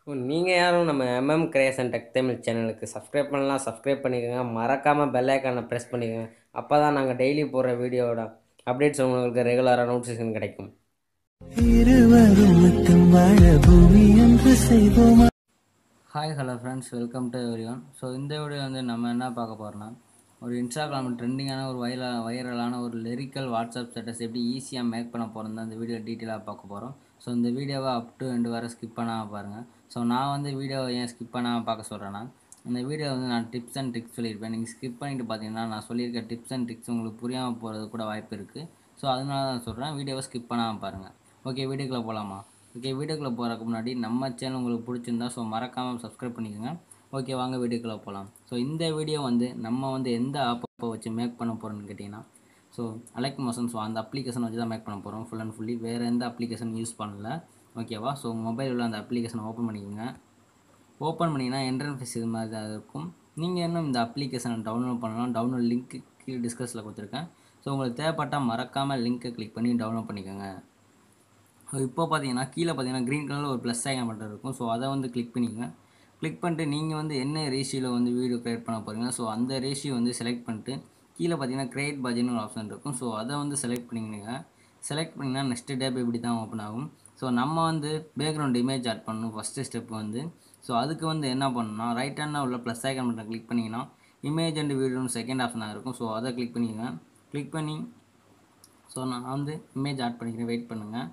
நீங்கள் யாரும் நம்ம எம்எம் கிரியேஷன் டெக் தமிழ் சேனலுக்கு சப்ஸ்கிரைப் பண்ணலாம் சப்ஸ்கிரைப் பண்ணிக்கோங்க மறக்காமல் பெல் ஐக்கானை ப்ரெஸ் பண்ணிக்கோங்க அப்போ தான் நாங்கள் டெய்லி போடுற வீடியோவோட அப்டேட்ஸ் உங்களுக்கு ரெகுலராக நோட்டிஃபிகேஷன் கிடைக்கும் இருவரும் மட்டும் வாழ பூமி என்று செய்வோமா hi hello friends welcome to everyone so இந்த வீடியோ வந்து நம்ம என்ன பார்க்க போகிறோம்னா ஒரு இன்ஸ்டாகிராம் ட்ரெண்டிங்கான ஒரு வைரல வைரலான ஒரு லிரிக்கல் வாட்ஸ்அப் ஸ்டேட்டஸ் எப்படி ஈஸியாக மேக் பண்ண போகிறோம் தான் இந்த வீடியோ டீட்டெயிலாக பார்க்க போகிறோம் ஸோ இந்த வீடியோவை அப் டு எண்டு வர ஸ்கிப் பண்ணாமல் பாருங்கள் ஸோ நான் வந்து வீடியோவை ஏன் ஸ்கிப் பண்ணாமல் பார்க்க சொல்கிறேன்னா இந்த வீடியோ வந்து நான் டிப்ஸ் அண்ட் ட்ரிக்ஸ் சொல்லியிருப்பேன் நீங்கள் ஸ்கிப் பண்ணிட்டு பார்த்தீங்கன்னா நான் சொல்லியிருக்க டிப்ஸ் அண்ட் ட்ரிக்ஸ் உங்களுக்கு புரியாமல் போகிறது கூட வாய்ப்பு இருக்குது ஸோ அதனால தான் சொல்கிறேன் வீடியோவை ஸ்கிப் பண்ணாமல் பாருங்கள் ஓகே வீடியோக்குள்ளே போகலாமா ஓகே வீடியோக்குள்ளே போகிறதுக்கு முன்னாடி நம்ம சேனல் உங்களுக்கு பிடிச்சிருந்தா ஸோ மறக்காமல் சப்ஸ்கிரைப் பண்ணிக்கோங்க ஓகே வாங்க வீடியோக்குள்ளே போகலாம் ஸோ இந்த வீடியோ வந்து நம்ம வந்து எந்த ஆப்பை வச்சு மேக் பண்ண போகிறோம்னு கேட்டிங்கன்னா ஸோ அலெக்ட் மோஷன் ஸோ அந்த அப்ளிகேஷன் வச்சு தான் மேக் பண்ண போகிறோம் ஃபுல் அண்ட் ஃபுல்லி வேறு எந்த அப்ளிகேஷன் யூஸ் பண்ணல ஓகேவா ஸோ மொபைல் உள்ள அந்த அப்ளிகேஷனை ஓப்பன் பண்ணிக்கோங்க ஓப்பன் பண்ணிங்கன்னா என்ட்ரன்ஸ் இது மாதிரி தான் இருக்கும் நீங்கள் இன்னும் இந்த அப்ளிகேஷனை டவுன்லோட் பண்ணலாம் டவுன்லோட் லிங்க் கீழே டிஸ்கஸில் கொடுத்துருக்கேன் ஸோ உங்களுக்கு தேவைப்பட்டால் மறக்காமல் லிங்க்கை கிளிக் பண்ணி டவுன்லோட் பண்ணிக்கோங்க ஸோ இப்போ பார்த்தீங்கன்னா கீழே பார்த்தீங்கன்னா க்ரீன் கலரில் ஒரு ப்ளஸ் ஐக்கன் மட்டும் இருக்கும் ஸோ அதை வந்து கிளிக் பண்ணிக்கங்க கிளிக் பண்ணிட்டு நீங்கள் வந்து என்ன ரேஷியோவில் வந்து வீடியோ க்ரியேட் பண்ண போகிறீங்க ஸோ அந்த ரேஷியோ வந்து செலக்ட் பண்ணிட்டு கீழே பார்த்தீங்கன்னா கிரியேட் பட்ஜெட்னு ஒரு ஆப்ஷன் இருக்கும் ஸோ அதை வந்து செலக்ட் பண்ணிக்கணுங்க செலக்ட் பண்ணிங்கன்னா நெக்ஸ்ட் டேப் இப்படி தான் ஓப்பன் ஆகும் ஸோ நம்ம வந்து பேக்ரவுண்ட் இமேஜ் ஆட் பண்ணணும் ஃபஸ்ட்டு ஸ்டெப் வந்து ஸோ அதுக்கு வந்து என்ன பண்ணணும்னா ரைட் ஹேண்டில் உள்ள ப்ளஸ் ஐக்கன் மட்டும் கிளிக் பண்ணிங்கன்னா இமேஜ் அண்ட் வீடியோன்னு செகண்ட் ஆப்ஷனாக இருக்கும் ஸோ அதை கிளிக் பண்ணிக்கங்க கிளிக் பண்ணி ஸோ நான் வந்து இமேஜ் ஆட் பண்ணிக்கிறேன் வெயிட் பண்ணுங்கள்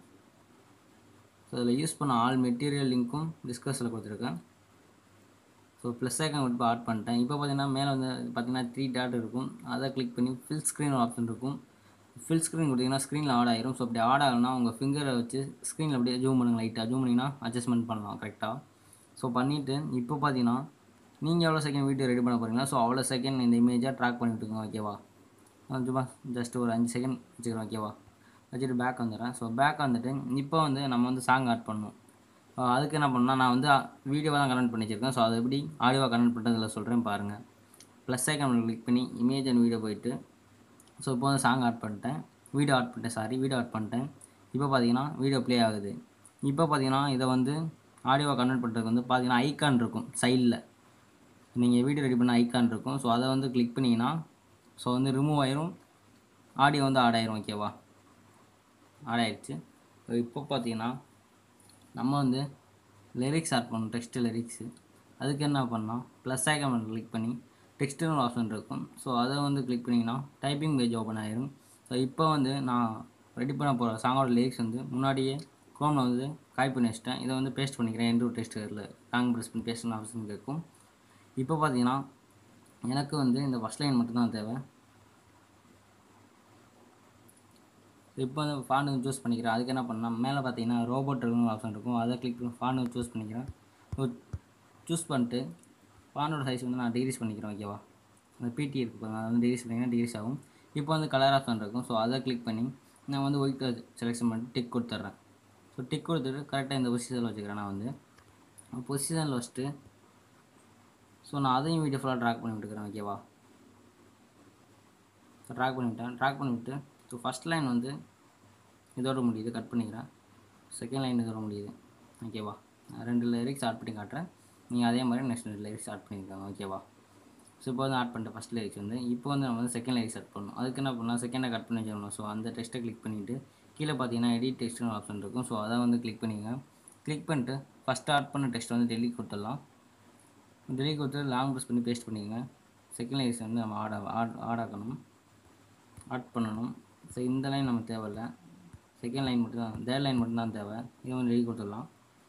ஸோ அதில் யூஸ் பண்ண ஆல் மெட்டீரியல் லிங்க்கும் டிஸ்கஸில் கொடுத்துருக்கேன் ஸோ ப்ளஸ் ஐக்கன் இப்போ ஆட் பண்ணிட்டேன் இப்போ பார்த்தீங்கன்னா மேலே வந்து பார்த்தீங்கன்னா த்ரீ டாட் இருக்கும் அதை கிளிக் பண்ணி ஃபில் ஸ்க்ரீன் ஆப்ஷன் இருக்கும் ஃபில் ஸ்க்ரீன் கொடுத்தீங்கன்னா ஸ்க்ரீனில் ஆட் ஆயிரும் ஸோ அப்படி ஆட் ஆகணும்னா உங்கள் ஃபிங்கரை வச்சு ஸ்க்ரீனில் அப்படியே ஜூம் பண்ணுங்க லைட்டாக ஜூம் பண்ணிங்கன்னா அட்ஜஸ்ட்மெண்ட் பண்ணலாம் கரெக்டாக ஸோ பண்ணிவிட்டு இப்போ பார்த்தீங்கன்னா நீங்கள் எவ்வளோ செகண்ட் வீடியோ ரெடி பண்ண போகிறீங்களா ஸோ அவ்வளோ செகண்ட் இந்த இமேஜாக ட்ராக் பண்ணிவிட்டுங்க ஓகேவா சும்மா ஜஸ்ட் ஒரு அஞ்சு செகண்ட் வச்சுக்கிறோம் ஓகேவா வச்சுட்டு பேக் வந்துடுறேன் ஸோ பேக் வந்துட்டு இப்போ வந்து நம்ம வந்து சாங் ஆட் பண்ணணும் அஹ் அதுக்கு என்ன பண்ணால் நான் வந்து வீடியோவாக தான் கனெக்ட் பண்ணி வச்சிருக்கேன் ஸோ அது எப்படி ஆடியோவாக கனெக்ட் பண்ணுறதில் சொல்கிறேன் பாருங்கள் ப்ளஸ் ஐக்கான் கிளிக் பண்ணி இமேஜ் அண்ட் வீடியோ போயிட்டு ஸோ இப்போ வந்து சாங் ஆட் பண்ணிட்டேன் வீடியோ ஆட் பண்ணிட்டேன் சாரி வீடியோ ஆட் பண்ணிட்டேன் இப்போ பார்த்தீங்கன்னா வீடியோ ப்ளே ஆகுது இப்போ பார்த்தீங்கன்னா இதை வந்து ஆடியோவாக கன்வெர்ட் பண்ணுறதுக்கு வந்து பார்த்தீங்கன்னா ஐக்கான் இருக்கும் சைடில் நீங்கள் வீடியோ ரெடி பண்ண ஐக்கான் இருக்கும் ஸோ அதை வந்து கிளிக் பண்ணிங்கன்னா ஸோ வந்து ரிமூவ் ஆயிரும் ஆடியோ வந்து ஆட் ஆயிரும் ஓகேவா ஆட் ஆயிடுச்சு இப்போ பார்த்தீங்கன்னா நம்ம வந்து லிரிக்ஸ் ஆட் பண்ணணும் டெக்ஸ்ட் லிரிக்ஸு அதுக்கு என்ன பண்ணலாம் ப்ளஸ் ஐக்கான் கிளிக் பண்ணி டெக்ஸ்ட்டுன்னு ஒரு ஆப்ஷன் இருக்கும் ஸோ அதை வந்து கிளிக் பண்ணிங்கன்னா டைப்பிங் பேஜ் ஓப்பன் ஆயிரும் ஸோ இப்போ வந்து நான் ரெடி பண்ண போகிற சாங்கோட லிரிக்ஸ் வந்து முன்னாடியே க்ரோமில் வந்து காய் பண்ணி வச்சிட்டேன் இதை வந்து பேஸ்ட் பண்ணிக்கிறேன் எந்த ஒரு டெஸ்ட் இல்லை லாங் ப்ரெஸ் பண்ணி பேஸ்ட்னு ஆப்ஷன் கேட்கும் இப்போ பார்த்தீங்கன்னா எனக்கு வந்து இந்த ஃபஸ்ட் லைன் மட்டும்தான் தேவை இப்போ வந்து ஃபாண்டு சூஸ் பண்ணிக்கிறேன் அதுக்கு என்ன பண்ணலாம் மேலே பார்த்தீங்கன்னா ரோபோட் இருக்குன்னு ஆப்ஷன் இருக்கும் அதை கிளிக் பண்ணி ஃபாண்டு சூஸ் பண்ணிக்கிறேன் சூஸ் பண்ணிட்டு ஃபாண்டோட சைஸ் வந்து நான் டிகிரீஸ் பண்ணிக்கிறேன் ஓகேவா அந்த பிடி இருக்கு பாருங்க அதை வந்து டிகிரீஸ் பண்ணிங்கன்னா டிகிரீஸ் ஆகும் இப்போ வந்து கலர் ஆப்ஷன் இருக்கும் ஸோ அதை கிளிக் பண்ணி நான் வந்து ஒயிட் கலர் செலெக்ஷன் பண்ணிட்டு டிக் கொடுத்துட்றேன் ஸோ டிக் கொடுத்துட்டு கரெக்டாக இந்த பொசிஷனில் வச்சுக்கிறேன் நான் வந்து பொசிஷனில் வச்சுட்டு ஸோ நான் அதையும் வீடியோ ஃபுல்லாக ட்ராக் பண்ணி விட்டுக்கிறேன் ஓகேவா ட்ராக் பண்ணிவிட்டேன் ட்ராக் பண்ணிவிட்டு ஸோ ஃபஸ்ட் லைன் வந்து இதோட முடியுது கட் பண்ணிக்கிறேன் செகண்ட் லைன் இதோட முடியுது ஓகேவா நான் ரெண்டு லிரிக்ஸ் ஆட் பண்ணி காட்டுறேன் நீங்கள் அதே மாதிரி நெக்ஸ்ட் ரெண்டு லிரிக்ஸ் ஆட் பண்ணியிருக்காங்க ஓகேவா ஸோ இப்போ வந்து ஆட் பண்ணிட்டேன் ஃபஸ்ட் லிரிக்ஸ் வந்து இப்போ வந்து நம்ம வந்து செகண்ட் லிரிக்ஸ் ஆட் பண்ணணும் அதுக்கு என்ன பண்ணலாம் செகண்டை கட் பண்ணி வச்சிடணும் ஸோ அந்த டெஸ்ட்டை கிளிக் பண்ணிவிட்டு கீழே பார்த்தீங்கன்னா எடிட் டெக்ஸ்ட்னு ஆப்ஷன் இருக்கும் ஸோ அதை வந்து கிளிக் பண்ணிக்கங்க கிளிக் பண்ணிட்டு ஃபஸ்ட்டு ஆட் பண்ண டெக்ஸ்ட் வந்து டெலிட் கொடுத்துடலாம் டெலிட் கொடுத்து லாங் ப்ரெஸ் பண்ணி பேஸ்ட் பண்ணிக்கங்க செகண்ட் லிரிக்ஸ் வந்து நம்ம ஆட் ஆட் ஆட் ஆக்கணும் ஆட் பண்ணணும் ஸோ இந்த லைன் நம்ம தேவையில்ல செகண்ட் லைன் மட்டும் தான் தேர்ட் லைன் மட்டும் தான் தேவை இதை வந்து ரெடி கொடுத்துடலாம்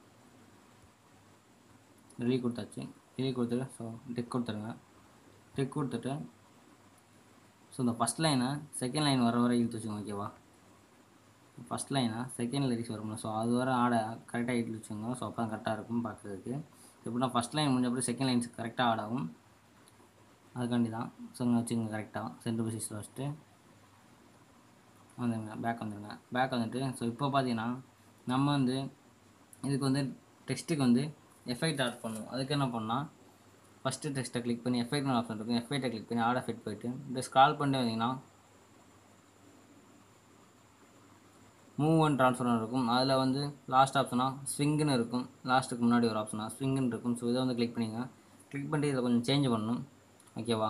ரெடி கொடுத்தாச்சு ரெடி கொடுத்துட்டு ஸோ டெக் கொடுத்துருங்க டெக் கொடுத்துட்டு ஸோ இந்த ஃபஸ்ட் லைனை செகண்ட் லைன் வர வரை இழுத்து வச்சுக்கோங்க ஓகேவா ஃபஸ்ட் லைனா செகண்ட் லிரிக்ஸ் வரும்ல ஸோ அது வர ஆட கரெக்டாக இழுத்து வச்சுக்கோங்க ஸோ அப்போ தான் கரெக்டாக இருக்கும் பார்க்குறதுக்கு எப்படின்னா ஃபஸ்ட் லைன் முடிஞ்ச அப்புறம் செகண்ட் லைன்ஸ் கரெக்டாக ஆட் ஆகும் அதுக்காண்டி தான் ஸோ இங்கே வச்சுக்கோங்க கரெக்டாக சென்டர் பொசிஷன் வச்சுட்டு வந்துடுங்க பேக் வந்துடுங்க பேக் வந்துட்டு ஸோ இப்போ பார்த்தீங்கன்னா நம்ம வந்து இதுக்கு வந்து டெக்ஸ்ட்டுக்கு வந்து எஃபெக்ட் ஆட் பண்ணுவோம் அதுக்கு என்ன பண்ணால் ஃபஸ்ட்டு டெக்ஸ்ட்டை கிளிக் பண்ணி எஃபெக்ட் ஆப்ஷன் இருக்கும் எஃபெக்ட்டை கிளிக் பண்ணி ஆட் எஃபெக்ட் போயிட்டு இந்த ஸ்க்ரால் பண்ணிட்டு வந்தீங்கன்னா மூவ் அண்ட் ட்ரான்ஸ்ஃபர்னு இருக்கும் அதில் வந்து லாஸ்ட் ஆப்ஷனாக ஸ்விங்குன்னு இருக்கும் லாஸ்ட்டுக்கு முன்னாடி ஒரு ஆப்ஷனாக ஸ்விங்குன்னு இருக்கும் ஸோ இதை வந்து கிளிக் பண்ணிங்க கிளிக் பண்ணிட்டு இதில் கொஞ்சம் சேஞ்ச் பண்ணணும் ஓகேவா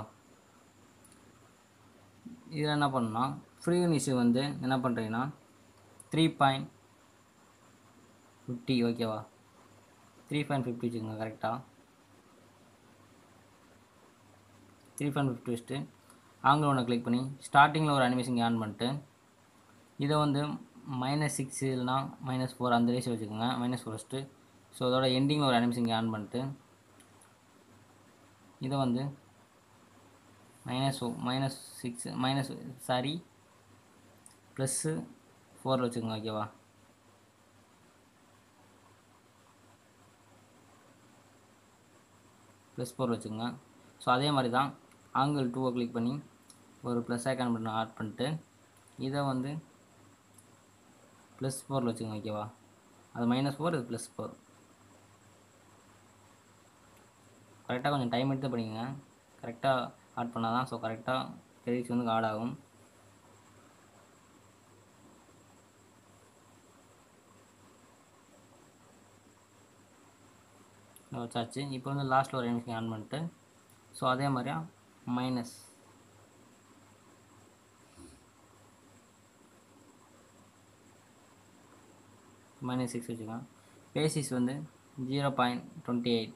இதில் என்ன பண்ணணும்னா ஃப்ரீனிஷு வந்து என்ன பண்ணுறீங்கன்னா த்ரீ பாயிண்ட் ஃபிஃப்டி ஓகேவா த்ரீ பாயிண்ட் ஃபிஃப்டி வச்சுக்கோங்க கரெக்டாக த்ரீ பாயிண்ட் ஃபிஃப்டி வச்சுட்டு ஆங்கில ஒன்று கிளிக் பண்ணி ஸ்டார்டிங்கில் ஒரு அனிமேஷன் ஆன் பண்ணிட்டு இதை வந்து மைனஸ் சிக்ஸ் இல்லைனா மைனஸ் ஃபோர் அந்த ரேஷியோ வச்சுக்கோங்க மைனஸ் ஃபோர் வச்சுட்டு ஸோ அதோட எண்டிங்கில் ஒரு அனிமேஷன் ஆன் பண்ணிட்டு இதை வந்து minus minus six minus sorry plus ஃபோரில் வச்சுக்கோங்க ஓகேவா ப்ளஸ் ஃபோர் வச்சுக்கோங்க ஸோ அதே மாதிரி தான் ஆங்கிள் டூவை கிளிக் பண்ணி ஒரு ப்ளஸ் ஐக்கான் பட்டன் ஆட் பண்ணிட்டு இதை வந்து ப்ளஸ் ஃபோரில் வச்சுக்கோங்க ஓகேவா அது மைனஸ் ஃபோர் இது ப்ளஸ் ஃபோர் கரெக்டாக கொஞ்சம் டைம் எடுத்து பண்ணிக்கோங்க கரெக்டாக ஆட் பண்ணால் தான் ஸோ கரெக்டாக கிரெடிட்ஸ் வந்து ஆட் ஆகும் வச்சாச்சு இப்போ வந்து லாஸ்ட்டில் ஒரு நிமிஷம் ஆன் பண்ணிட்டு ஸோ அதே மாதிரியா மைனஸ் மைனஸ் சிக்ஸ் வச்சுக்கலாம் பேசிஸ் வந்து zero point twenty eight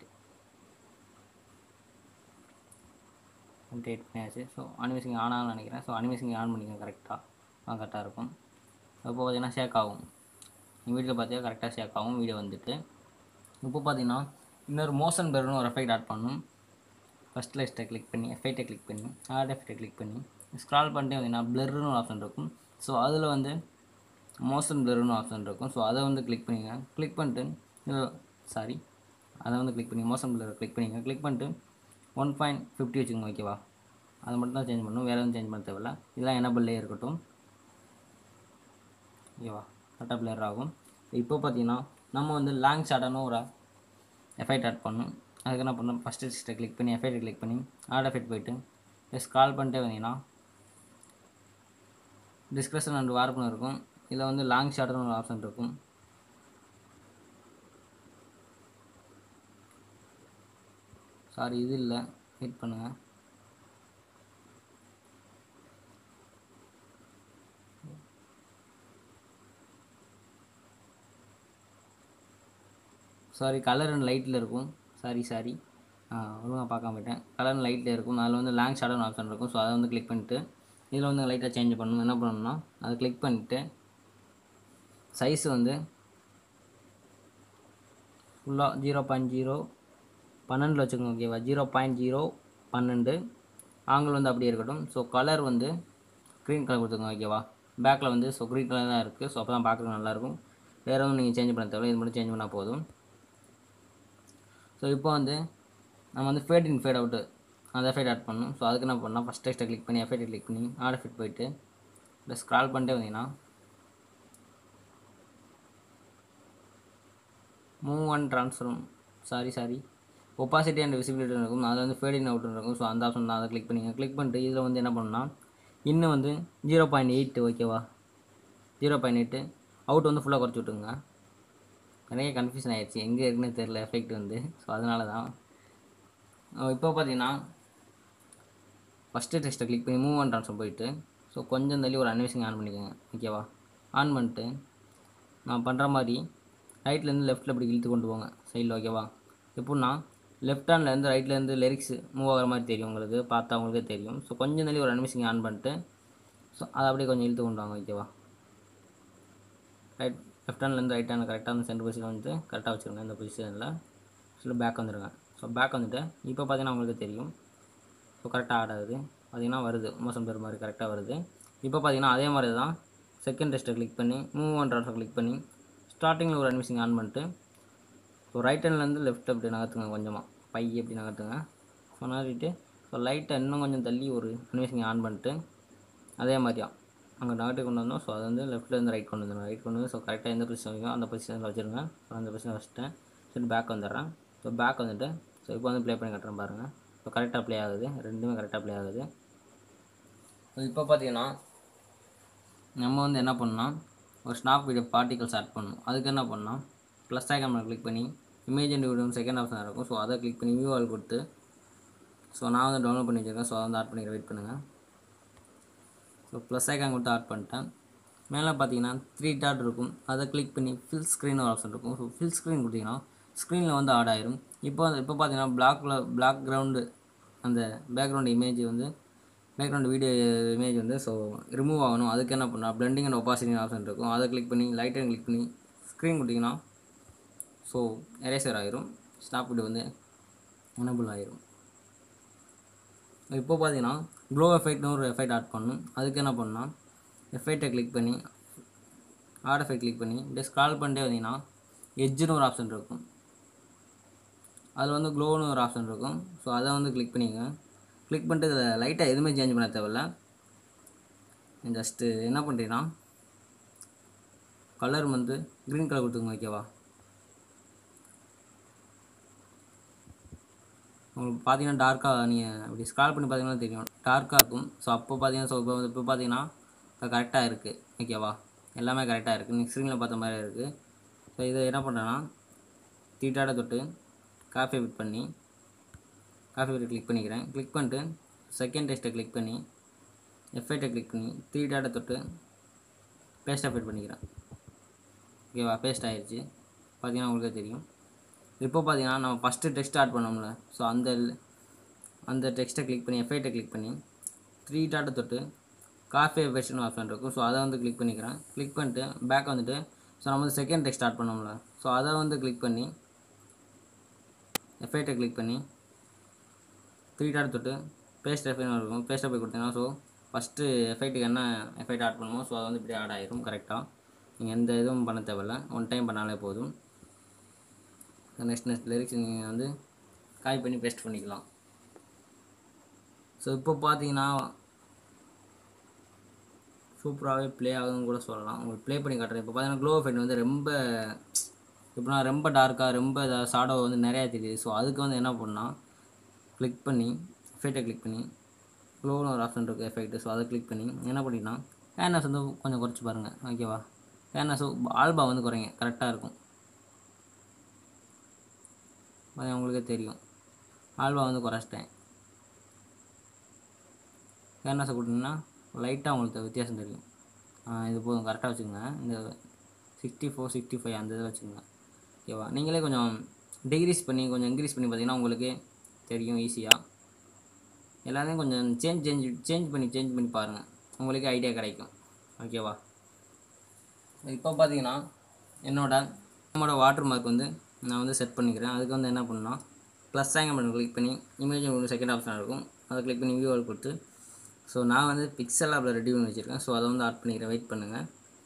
twenty eight பண்ணியாச்சு ஸோ அனிமேஷன் ஆன் ஆகும்னு நினைக்கிறேன் ஸோ அனிமேஷன் ஆன் பண்ணிக்கோங்க கரெக்டாக கரெக்டாக இருக்கும் இப்போ பார்த்தீங்கன்னா ஷேக் ஆகும் நீங்கள் வீட்டில் பார்த்தீங்கன்னா கரெக்டாக ஷேக் ஆகும் வீடியோ வந்துட்டு இப்போ பார்த்தீங்கன்னா இன்னொரு மோஷன் பெருன்னு ஒரு எஃபெக்ட் ஆட் பண்ணணும் ஃபஸ்ட் லிஸ்ட்டை கிளிக் பண்ணி எஃபெக்டை கிளிக் பண்ணி ஆட் எஃபெக்டை கிளிக் பண்ணி ஸ்க்ரால் பண்ணிட்டே வந்தீங்கன்னா பிளர்னு ஒரு ஆப்ஷன் இருக்கும் ஸோ அதில் வந்து மோஷன் பிளர்னு ஆப்ஷன் இருக்கும் ஸோ அதை வந்து கிளிக் பண்ணிங்க கிளிக் பண்ணிட்டு சாரி அதை வந்து கிளிக் பண்ணி மோஷன் பிளர் கிளிக் பண்ணிங்க கிளிக் பண்ணிட்டு ஒன் பாயிண்ட் ஃபிஃப்டி வச்சுக்கோங்க ஓகேவா அதை மட்டும் தான் சேஞ்ச் பண்ணணும் வேறு எதுவும் சேஞ்ச் பண்ண தேவையில்ல இதெல்லாம் எனபிள்லே இருக்கட்டும் ஓகேவா கரெக்டாக பிளர் ஆகும் இப்போ பார்த்தீங்கன்னா நம்ம வந்து லாங் ஷார்ட்டான ஒரு எஃபெக்ட் ஆட் பண்ணணும் அதுக்கு என்ன பண்ணணும் ஃபஸ்ட்டு லிஸ்ட்டை கிளிக் பண்ணி எஃபெக்ட் கிளிக் பண்ணி ஆட் எஃபெக்ட் போயிட்டு ஸ்க்ரால் பண்ணிட்டே வந்தீங்கன்னா டிஸ்கிரிப்ஷன் அண்ட் வார்ப்புன்னு இருக்கும் இதில் வந்து லாங் ஷார்ட்னு ஒரு ஆப்ஷன் இருக்கும் சாரி இது இல்லை வெயிட் பண்ணுங்கள் சாரி கலர் அண்ட் லைட்டில் இருக்கும் சாரி சாரி ஒழுங்காக பார்க்காம போயிட்டேன் கலர் அண்ட் லைட்டில் இருக்கும் அதில் வந்து லாங் ஷாடோன்னு ஆப்ஷன் இருக்கும் ஸோ அதை வந்து கிளிக் பண்ணிட்டு இதில் வந்து லைட்டாக சேஞ்ச் பண்ணணும் என்ன பண்ணணும்னா அதை கிளிக் பண்ணிவிட்டு சைஸ் வந்து ஃபுல்லாக ஜீரோ பாயிண்ட் ஜீரோ பன்னெண்டில் வச்சுக்கோங்க ஓகேவா ஜீரோ பாயிண்ட் ஜீரோ பன்னெண்டு ஆங்கிள் வந்து அப்படியே இருக்கட்டும் ஸோ கலர் வந்து க்ரீன் கலர் கொடுத்துக்கோங்க ஓகேவா பேக்கில் வந்து ஸோ க்ரீன் கலர் தான் இருக்குது ஸோ அப்போ தான் பார்க்குறது நல்லாயிருக்கும் வேறு எதுவும் நீங்கள் சேஞ்ச் பண்ண தேவை இது மட்டும் சேஞ்ச் பண்ணால் போதும் ஸோ இப்போ வந்து நம்ம வந்து ஃபேட் இன் ஃபேட் அவுட்டு அந்த எஃபெக்ட் ஆட் பண்ணணும் ஸோ அதுக்கு என்ன பண்ணால் ஃபஸ்ட் டெக்ஸ்ட்டை கிளிக் பண்ணி எஃபெக்ட் கிளிக் பண்ணி ஆட் எஃபெக்ட் போயிட்டு இல்லை ஸ்க்ரால் பண்ணிட்டே வந்தீங்கன்னா மூவ் அண்ட் ட்ரான்ஸ்ஃபரும் sorry sorry opacity and visibility இருக்கும் அதில் வந்து ஃபேட் இன் அவுட்னு இருக்கும் ஸோ அந்த ஆப்ஷன் தான் அதை கிளிக் பண்ணிங்க கிளிக் பண்ணிட்டு இதில் வந்து என்ன பண்ணணும்னா இன்னும் வந்து ஜீரோ பாயிண்ட் எயிட் ஓகேவா ஜீரோ பாயிண்ட் எயிட்டு அவுட் வந்து ஃபுல்லாக குறைச்சி விட்டுங்க நிறைய கன்ஃபியூஷன் ஆயிடுச்சு எங்கே இருக்குன்னு தெரில எஃபெக்ட் வந்து ஸோ அதனால தான் இப்போ பார்த்தீங்கன்னா ஃபஸ்ட்டு டெஸ்ட்டை கிளிக் பண்ணி மூவ் அண்ட் ட்ரான்ஸ்ஃபர் போயிட்டு ஸோ கொஞ்சம் தள்ளி ஒரு அன்வேஷிங் ஆன் பண்ணிக்கோங்க ஓகேவா ஆன் பண்ணிட்டு நான் பண்ணுற மாதிரி ரைட்லேருந்து லெஃப்ட்டில் இப்படி இழுத்து கொண்டு போங்க சைடில் ஓகேவா எப்படின்னா லெஃப்ட் ஹேண்ட்லேருந்து ரைட்லேருந்து லிரிக்ஸ் மூவ் ஆகிற மாதிரி தெரியும் உங்களுக்கு பார்த்தா உங்களுக்கே தெரியும் ஸோ கொஞ்சம் தள்ளி ஒரு அன்வேஷிங் ஆன் பண்ணிட்டு ஸோ அதை அப்படியே கொஞ்சம் இழுத்து கொண்டு வாங்க ஓகேவா ரைட் லெஃப்ட் ஹேண்ட்லேருந்து ரைட் ஹேண்ட் கரெக்டாக அந்த சென்டர் பொசிஷன் வந்து கரெக்டாக வச்சுருங்க இந்த பொசிஷனில் ஸோ பேக் வந்துடுங்க ஸோ பேக் வந்துட்டு இப்போ பார்த்தீங்கன்னா உங்களுக்கு தெரியும் ஸோ கரெக்டாக ஆட் ஆகுது பார்த்தீங்கன்னா வருது மோசம் பேர் மாதிரி கரெக்டாக வருது இப்போ பார்த்தீங்கன்னா அதே மாதிரி தான் செகண்ட் டெஸ்ட்டை கிளிக் பண்ணி மூவ் அண்ட் ட்ரான்ஸ்ஃபர் கிளிக் பண்ணி ஸ்டார்டிங்கில் ஒரு அட்மிஷன் ஆன் பண்ணிட்டு ஸோ ரைட் ஹேண்ட்லேருந்து லெஃப்ட் அப்படி நகர்த்துங்க கொஞ்சமாக பை எப்படி நகர்த்துங்க ஸோ நகர்த்திட்டு ஸோ லைட்டை இன்னும் கொஞ்சம் தள்ளி ஒரு அட்மிஷன் ஆன் பண்ணிட்டு அதே மாதிரியா அங்கே நகட்டி கொண்டு வந்தோம் ஸோ அது வந்து லெஃப்ட்லேருந்து ரைட் கொண்டு வந்துடும் ரைட் கொண்டு வந்து ஸோ கரெக்டாக எந்த பொசிஷன் வைக்கும் அந்த பொசிஷனில் வச்சுருங்க ஸோ அந்த பொசிஷன் வச்சுட்டேன் சரி பேக் வந்துடுறேன் ஸோ பேக் வந்துட்டு ஸோ இப்போ வந்து ப்ளே பண்ணி கட்டுறேன் பாருங்கள் ஸோ கரெக்டாக ப்ளே ஆகுது ரெண்டுமே கரெக்டாக ப்ளே ஆகுது ஸோ இப்போ பார்த்தீங்கன்னா நம்ம வந்து என்ன பண்ணோம் ஒரு ஸ்னாப் வீடியோ பார்ட்டிகல்ஸ் ஆட் பண்ணணும் அதுக்கு என்ன பண்ணலாம் ப்ளஸ் ஐக்கான கிளிக் பண்ணி image and video second option இருக்கும் ஸோ அதை கிளிக் பண்ணி வியூ ஆல் கொடுத்து ஸோ நான் வந்து டவுன்லோட் பண்ணி வச்சுருக்கேன் ஸோ அதை வந்து ஆட் பண்ணிக்கிறேன் வெயிட் பண்ணுங்கள் ஸோ ப்ளஸ் ஐக்கான் கொடுத்து ஆட் பண்ணிட்டேன் மேலே பார்த்தீங்கன்னா த்ரீ டாட் இருக்கும் அதை கிளிக் பண்ணி ஃபில் ஸ்க்ரீன் ஒரு ஆப்ஷன் இருக்கும் ஸோ ஃபில் ஸ்க்ரீன் கொடுத்தீங்கன்னா ஸ்க்ரீனில் வந்து ஆட் ஆயிரும் இப்போ வந்து இப்போ பார்த்தீங்கன்னா பிளாக்ல பிளாக் கிரவுண்டு அந்த பேக்ரவுண்ட் இமேஜ் வந்து பேக்ரவுண்ட் வீடியோ இமேஜ் வந்து ஸோ ரிமூவ் ஆகணும் அதுக்கு என்ன பண்ணால் பிளெண்டிங் அண்ட் ஒப்பாசிட்டி ஆப்ஷன் இருக்கும் அதை கிளிக் பண்ணி லைட்டை கிளிக் பண்ணி ஸ்க்ரீன் கொடுத்தீங்கன்னா ஸோ எரேசர் ஆயிரும் ஸ்னாப் வீடியோ வந்து எனபிள் ஆயிரும் இப்போ பார்த்தீங்கன்னா க்ளோ எஃபெக்ட்னு ஒரு எஃபெக்ட் ஆட் பண்ணணும் அதுக்கு என்ன பண்ணால் எஃபெக்டை கிளிக் பண்ணி ஆட் எஃபெக்ட் கிளிக் பண்ணி இப்படியே ஸ்க்ரால் பண்ணிட்டே வந்தீங்கன்னா எட்ஜுன்னு ஒரு ஆப்ஷன் இருக்கும் அதில் வந்து க்ளோன்னு ஒரு ஆப்ஷன் இருக்கும் ஸோ அதை வந்து கிளிக் பண்ணிங்க கிளிக் பண்ணிட்டு இதில் லைட்டாக எதுவுமே சேஞ்ச் பண்ண தேவையில்ல ஜஸ்ட்டு என்ன பண்ணுறீங்கன்னா கலர் வந்து க்ரீன் கலர் கொடுத்துங்க ஓகேவா உங்களுக்கு பார்த்தீங்கன்னா டார்க்காக நீங்கள் அப்படி ஸ்க்ரால் பண்ணி பார்த்தீங்கன்னா தெரியும் டார்க்காக இருக்கும் ஸோ அப்போ பார்த்தீங்கன்னா ஸோ இப்போ இப்போ பார்த்தீங்கன்னா கரெக்டாக இருக்குது ஓகேவா எல்லாமே கரெக்டாக இருக்குது நீங்கள் ஸ்க்ரீனில் பார்த்த மாதிரி இருக்குது ஸோ இதை என்ன பண்ணுறேன்னா தீட்டாட தொட்டு காஃபி ஃபிட் பண்ணி காஃபி ஃபிட் கிளிக் பண்ணிக்கிறேன் கிளிக் பண்ணிட்டு செகண்ட் டெஸ்ட்டை கிளிக் பண்ணி எஃபெக்டை கிளிக் பண்ணி த்ரீ டாட்டை தொட்டு பேஸ்ட்டை ஃபிட் பண்ணிக்கிறேன் ஓகேவா பேஸ்ட் ஆயிடுச்சு பார்த்தீங்கன்னா உங்களுக்கே தெரியும் இப்போ பார்த்தீங்கன்னா நம்ம ஃபஸ்ட்டு டெக்ஸ்ட் ஆட் பண்ணோம்ல ஸோ அந்த அந்த டெக்ஸ்ட்டை கிளிக் பண்ணி எஃபெக்டை கிளிக் பண்ணி த்ரீ டாட்டை தொட்டு காஃபி வெர்ஷன் ஆப்ஷன் இருக்கும் ஸோ அதை வந்து கிளிக் பண்ணிக்கிறேன் கிளிக் பண்ணிட்டு பேக் வந்துட்டு ஸோ நம்ம வந்து செகண்ட் டெக்ஸ்ட் ஆட் பண்ணோம்ல ஸோ அதை வந்து கிளிக் பண்ணி எஃபெக்டை கிளிக் பண்ணி த்ரீ டாட் தொட்டு பேஸ்ட் எஃபெக்ட் இருக்கும் பேஸ்ட்டை போய் கொடுத்தீங்கன்னா ஸோ ஃபஸ்ட்டு எஃபெக்ட்டுக்கு என்ன எஃபெக்ட் ஆட் பண்ணுமோ ஸோ அதை வந்து இப்படி ஆட் ஆயிரும் கரெக்டாக நீங்கள் எந்த இதுவும் பண்ண தேவையில்ல ஒன் டைம் பண்ணாலே போதும் நெக்ஸ்ட் நெக்ஸ்ட் லிரிக்ஸ் நீங்கள் வந்து காப்பி பண்ணி பேஸ்ட் பண்ணிக்கலாம் ஸோ இப்போ பார்த்தீங்கன்னா சூப்பராகவே ப்ளே ஆகுதுன்னு கூட சொல்லலாம் உங்களுக்கு ப்ளே பண்ணி காட்டுறேன் இப்போ பார்த்தீங்கன்னா க்ளோ எஃபெக்ட் வந்து ரொம்ப இப்போனா ரொம்ப டார்க்காக ரொம்ப ஷாடோ வந்து நிறையா தெரியுது ஸோ அதுக்கு வந்து என்ன பண்ணால் கிளிக் பண்ணி எஃபெக்டை கிளிக் பண்ணி க்ளோன்னு ஒரு ஆப்ஷன் இருக்குது எஃபெக்ட் ஸோ அதை கிளிக் பண்ணி என்ன பண்ணிங்கன்னா ஃபேனஸ் வந்து கொஞ்சம் குறைச்சி பாருங்கள் ஓகேவா ஃபேனஸ் ஆல்பா வந்து குறைங்க கரெக்டாக இருக்கும் அது உங்களுக்கே தெரியும் ஆல்பா வந்து குறைச்சிட்டேன் ஃபேனஸை கொடுத்தீங்கன்னா லைட்டாக உங்களுக்கு வித்தியாசம் தெரியும் ஆ, இது போதும் கரெக்டாக வச்சுக்கோங்க இந்த சிக்ஸ்டி ஃபோர் சிக்ஸ்டி ஃபைவ் அந்த இதில் வச்சுக்கோங்க ஓகேவா நீங்களே கொஞ்சம் டிகிரீஸ் பண்ணி கொஞ்சம் இன்க்ரீஸ் பண்ணி பார்த்தீங்கன்னா உங்களுக்கே தெரியும் ஈஸியாக எல்லாத்தையும் கொஞ்சம் சேஞ்ச் சேஞ்ச் சேஞ்ச் பண்ணி சேஞ்ச் பண்ணி பாருங்கள் உங்களுக்கே ஐடியா கிடைக்கும் ஓகேவா இப்போ பார்த்தீங்கன்னா என்னோட நம்மளோட வாட்டர் மார்க் வந்து நான் வந்து செட் பண்ணிக்கிறேன் அதுக்கு வந்து என்ன பண்ணணும்னா ப்ளஸ் ஆங்கிள் பண்ணி கிளிக் பண்ணி இமேஜ் ஒரு செகண்ட் ஆப்ஷன் இருக்கும் அதை கிளிக் பண்ணி வியூ கொடுத்து ஸோ நான் வந்து பிக்சல் ஆப்பில் ரெடி பண்ணி வச்சுருக்கேன் ஸோ அதை வந்து ஆட் பண்ணிக்கிறேன் வெயிட் பண்ணுங்கள்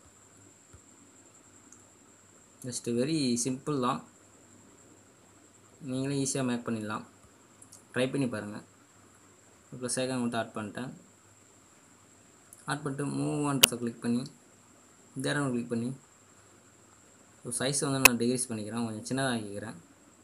ஜஸ்ட்டு வெரி சிம்பிள் தான் நீங்களே ஈஸியாக மேக் பண்ணிடலாம் ட்ரை பண்ணி பாருங்கள் இப்போ செகண்ட் மட்டும் ஆட் பண்ணிட்டேன் ஆட் பண்ணிட்டு மூவ் அண்ட்ரஸை கிளிக் பண்ணி தேரம் கிளிக் பண்ணி ஸோ சைஸை வந்து நான் டிகிரீஸ் பண்ணிக்கிறேன் கொஞ்சம் சின்னதாக ஆக்கிக்கிறேன்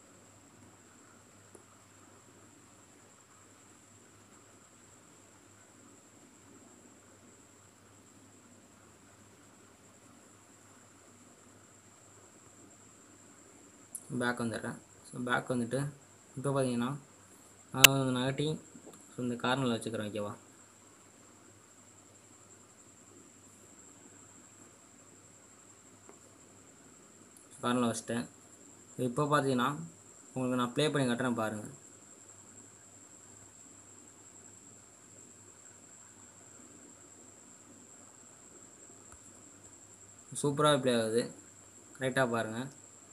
பேக் வந்துடுறேன் ஸோ பேக் வந்துட்டு இப்போ பார்த்தீங்கன்னா நான் வந்து நகட்டி ஸோ இந்த கார்னரில் வச்சுக்கிறேன் ஓகேவா கார்னரில் வச்சுட்டேன் இப்போ பார்த்தீங்கன்னா உங்களுக்கு நான் ப்ளே பண்ணி காட்டுறேன் பாருங்கள் சூப்பராக ப்ளே ஆகுது கரெக்டாக பாருங்கள்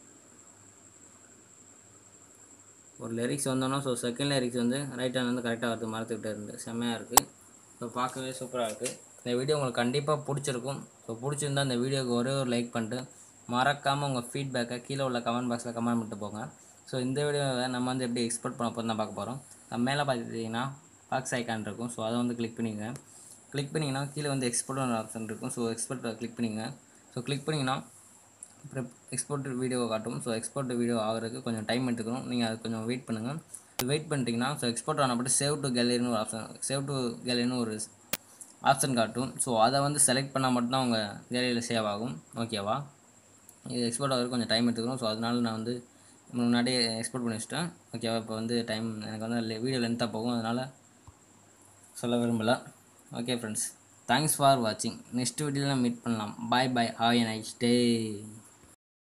ஒரு லிரிக்ஸ் வந்தோன்னா ஸோ செகண்ட் லிரிக்ஸ் வந்து ரைட் ஹேண்ட் வந்து கரெக்டாக வருது மரத்துக்கிட்ட இருந்து செம்மையாக இருக்குது ஸோ பார்க்கவே சூப்பராக இருக்குது இந்த வீடியோ உங்களுக்கு கண்டிப்பாக பிடிச்சிருக்கும் ஸோ பிடிச்சிருந்தா இந்த வீடியோக்கு ஒரே ஒரு லைக் பண்ணிட்டு மறக்காமல் உங்கள் ஃபீட்பேக்கை கீழே உள்ள கமெண்ட் பாக்ஸில் கமெண்ட் பண்ணிட்டு போங்க ஸோ இந்த வீடியோவை நம்ம வந்து எப்படி எக்ஸ்போர்ட் பண்ண போகிறோம் தான் பார்க்க போகிறோம் மேலே பார்த்துட்டிங்கன்னா பாக்ஸ் ஐக்கான் இருக்கும் ஸோ அதை வந்து கிளிக் பண்ணிங்க கிளிக் பண்ணிங்கன்னா கீழே வந்து எக்ஸ்போர்ட் ஆப்ஷன் இருக்கும் ஸோ எக்ஸ்போர்ட் கிளிக் பண்ணிங்க ஸோ கிளிக் பண்ணிங்கன்னா அப்புறம் எக்ஸ்போர்ட் வீடியோவை காட்டும் ஸோ எக்ஸ்போர்ட் வீடியோ ஆகிறதுக்கு கொஞ்சம் டைம் எடுத்துக்கணும் நீங்கள் அது கொஞ்சம் வெயிட் பண்ணுங்கள் வெயிட் பண்ணிட்டீங்கன்னா ஸோ எக்ஸ்போர்ட் ஆனப்பட்டு சேவ் டு கேலரின்னு ஒரு ஆப்ஷன் சேவ் டு கேலரின்னு ஒரு ஆப்ஷன் காட்டும் ஸோ அதை வந்து செலக்ட் பண்ணால் மட்டும்தான் உங்கள் கேலரியில் சேவ் ஆகும் ஓகேவா இது எக்ஸ்போர்ட் ஆகிறதுக்கு கொஞ்சம் டைம் எடுத்துக்கணும் ஸோ அதனால நான் வந்து முன்னாடியே எக்ஸ்போர்ட் பண்ணி வச்சிட்டேன் ஓகேவா இப்போ வந்து டைம் எனக்கு வந்து வீடியோ லென்த்தாக போகும் அதனால் சொல்ல விரும்பலை ஓகே ஃப்ரெண்ட்ஸ் தேங்க்ஸ் ஃபார் வாட்சிங் நெக்ஸ்ட் வீடியோவில் மீட் பண்ணலாம் bye bye have a nice day